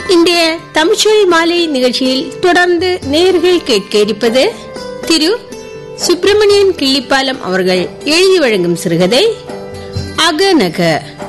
இன்றைய தமிழ்ச்சொல் மாலை நிகழ்ச்சியில் தொடர்ந்து நேர்கள் கேட்க இருப்பது திரு சுப்பிரமணியன் கிள்ளிப்பாலம் அவர்கள் எழுதி வழங்கும் சிறுகதை அகநக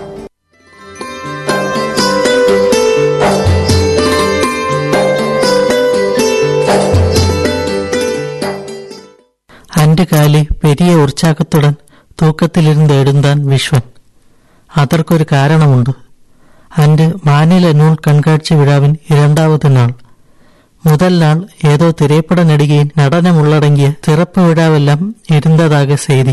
அன்று காலை பெரிய உற்சாகத்துடன் தூக்கத்திலிருந்து எழுந்தான் விஸ்வன் அதற்கொரு காரணமுண்டு அன்று மாநில நூல் கண்காட்சி விழாவின் இரண்டாவது நாள் முதல் நாள் ஏதோ திரைப்பட நடிகையின் நடனம் உள்ளடங்கிய சிறப்பு விழாவெல்லாம் இருந்ததாக செய்தி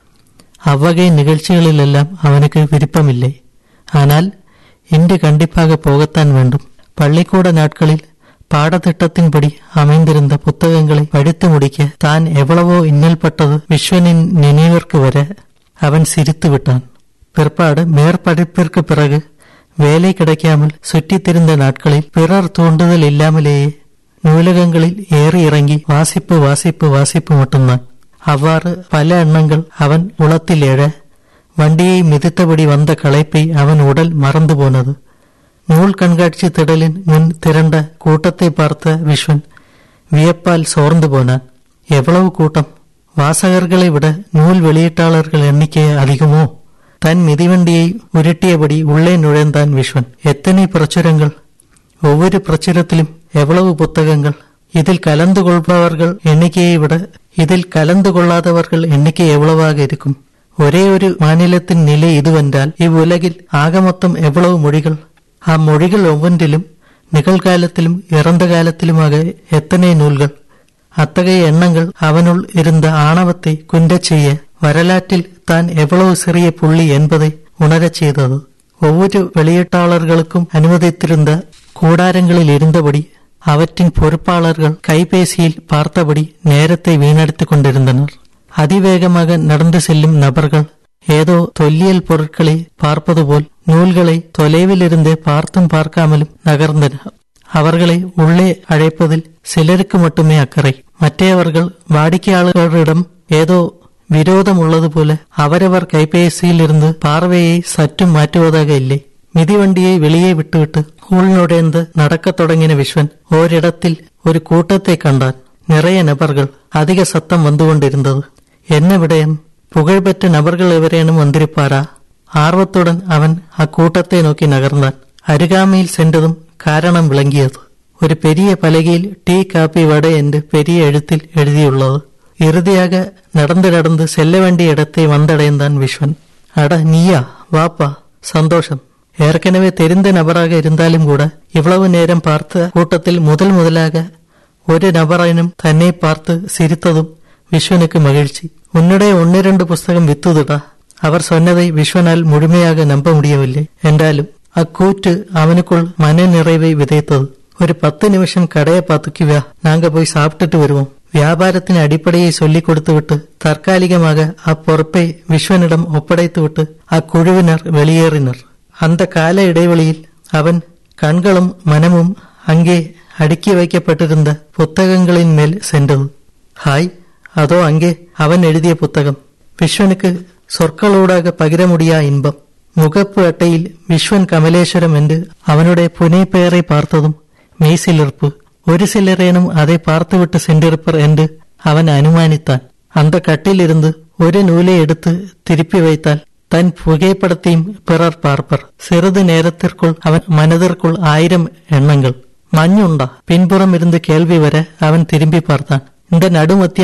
அவ்வகை நிகழ்ச்சிகளிலெல்லாம் அவனுக்கு விருப்பமில்லை ஆனால் இன்று கண்டிப்பாக போகத்தான் வேண்டும் பள்ளிக்கூட நாட்களில் பாடத்திட்டத்தின்படி அமைந்திருந்த புத்தகங்களை படித்து முடிக்க தான் எவ்வளவோ இன்னல் பட்டது விஸ்வனின் நினைவிற்கு வர அவன் சிரித்து விட்டான் பிற்பாடு மேற்படிப்பிற்கு பிறகு வேலை கிடைக்காமல் சுற்றித் திரிந்த நாட்களில் பிறர் தூண்டுதல் இல்லாமலேயே நூலகங்களில் ஏறி இறங்கி வாசிப்பு வாசிப்பு வாசிப்பு மட்டும்தான் அவ்வாறு பல எண்ணங்கள் அவன் உளத்தில் எழ வண்டியை மிதித்தபடி வந்த களைப்பை அவன் உடல் மறந்து போனது நூல் கண்காட்சி திடலின் முன் திரண்ட கூட்டத்தை பார்த்த விஸ்வன் வியப்பால் சோர்ந்து போனான் எவ்வளவு கூட்டம் வாசகர்களை விட நூல் வெளியீட்டாளர்கள் எண்ணிக்கை அதிகமோ தன் மிதிவண்டியை உருட்டியபடி உள்ளே நுழைந்தான் விஸ்வன் எத்தனை பிரச்சுரங்கள் ஒவ்வொரு பிரச்சுரத்திலும் எவ்வளவு புத்தகங்கள் இதில் கலந்து கொள்பவர்கள் எண்ணிக்கையை விட இதில் கலந்து கொள்ளாதவர்கள் எண்ணிக்கை எவ்வளவாக இருக்கும் ஒரே ஒரு மாநிலத்தின் நிலை இதுவென்றால் இவ்வுலகில் ஆக மொத்தம் எவ்வளவு மொழிகள் அம்மொழிகள் ஒவ்வொன்றிலும் நிகழ்காலத்திலும் இறந்த காலத்திலுமாக எத்தனை நூல்கள் அத்தகைய எண்ணங்கள் அவனுள் இருந்த ஆணவத்தை குன்றச் செய்ய வரலாற்றில் தான் எவ்வளவு சிறிய புள்ளி என்பதை உணரச் செய்தது ஒவ்வொரு வெளியீட்டாளர்களுக்கும் அனுமதித்திருந்த கூடாரங்களில் இருந்தபடி அவற்றின் பொறுப்பாளர்கள் கைபேசியில் பார்த்தபடி நேரத்தை வீணடித்துக் கொண்டிருந்தனர் அதிவேகமாக நடந்து செல்லும் நபர்கள் ஏதோ தொல்லியல் பொருட்களை பார்ப்பது போல் நூல்களை தொலைவில் இருந்தே பார்த்தும் பார்க்காமலும் நகர்ந்தனர் அவர்களை உள்ளே அழைப்பதில் சிலருக்கு மட்டுமே அக்கறை மற்றவர்கள் வாடிக்கையாளர்களிடம் ஏதோ விரோதம் உள்ளது போல அவரவர் கைபேசியில் இருந்து பார்வையை சற்றும் மாற்றுவதாக இல்லை மிதிவண்டியை வெளியே விட்டுவிட்டு உள்நுழைந்து நடக்கத் தொடங்கின விஸ்வன் ஓரிடத்தில் ஒரு கூட்டத்தை கண்டான் நிறைய நபர்கள் அதிக சத்தம் வந்து கொண்டிருந்தது என்ன விடயம் புகழ்பெற்ற நபர்கள் எவரேனும் வந்திருப்பாரா ஆர்வத்துடன் அவன் அக்கூட்டத்தை நோக்கி நகர்ந்தான் அருகாமையில் சென்றதும் காரணம் விளங்கியது ஒரு பெரிய பலகையில் டீ காப்பி வடை என்று பெரிய எழுத்தில் எழுதியுள்ளது இறுதியாக நடந்து நடந்து செல்ல வேண்டிய இடத்தை வந்தடைந்தான் விஸ்வன் அட நீயா வாப்பா சந்தோஷம் ஏற்கனவே தெரிந்த நபராக இருந்தாலும் கூட இவ்வளவு நேரம் பார்த்த கூட்டத்தில் முதல் முதலாக ஒரு நபராயினும் தன்னை பார்த்து சிரித்ததும் விஸ்வனுக்கு மகிழ்ச்சி உன்னுடைய ஒன்னிரண்டு புஸ்தகம் வித்துதுடா அவர் சொன்னதை விஸ்வனால் முழுமையாக நம்ப முடியவில்லை என்றாலும் அக்கூற்று அவனுக்குள் மன நிறைவை விதைத்தது ஒரு பத்து நிமிஷம் கடையை பார்த்துக்குவா நாங்க போய் சாப்பிட்டுட்டு வருவோம் வியாபாரத்தின் அடிப்படையை சொல்லிக் கொடுத்துவிட்டு தற்காலிகமாக அப்பொறுப்பை விஸ்வனிடம் ஒப்படைத்துவிட்டு அக்குழுவினர் வெளியேறினர் அந்த கால இடைவெளியில் அவன் கண்களும் மனமும் அங்கே அடுக்கி வைக்கப்பட்டிருந்த புத்தகங்களின் மேல் சென்றது ஹாய் அதோ அங்கே அவன் எழுதிய புத்தகம் விஸ்வனுக்கு சொற்களூடாக பகிர முடியா இன்பம் முகப்பு அட்டையில் விஸ்வன் கமலேஸ்வரம் என்று அவனுடைய புனை பெயரை பார்த்ததும் மெய்சிலிருப்பு ஒரு சிலரேனும் அதை பார்த்துவிட்டு சென்றிருப்பர் என்று அவன் அனுமானித்தான் அந்த கட்டிலிருந்து ஒரு நூலை எடுத்து திருப்பி வைத்தால் தன் புகைப்படத்தையும் பிறர் பார்ப்பர் சிறிது நேரத்திற்குள் அவன் மனதிற்குள் ஆயிரம் எண்ணங்கள் மഞ്ഞுண்டா பின்புறம் இருந்து கேள்வி வர அவன் திரும்பி பார்த்தான் இந்த நடுமத்திய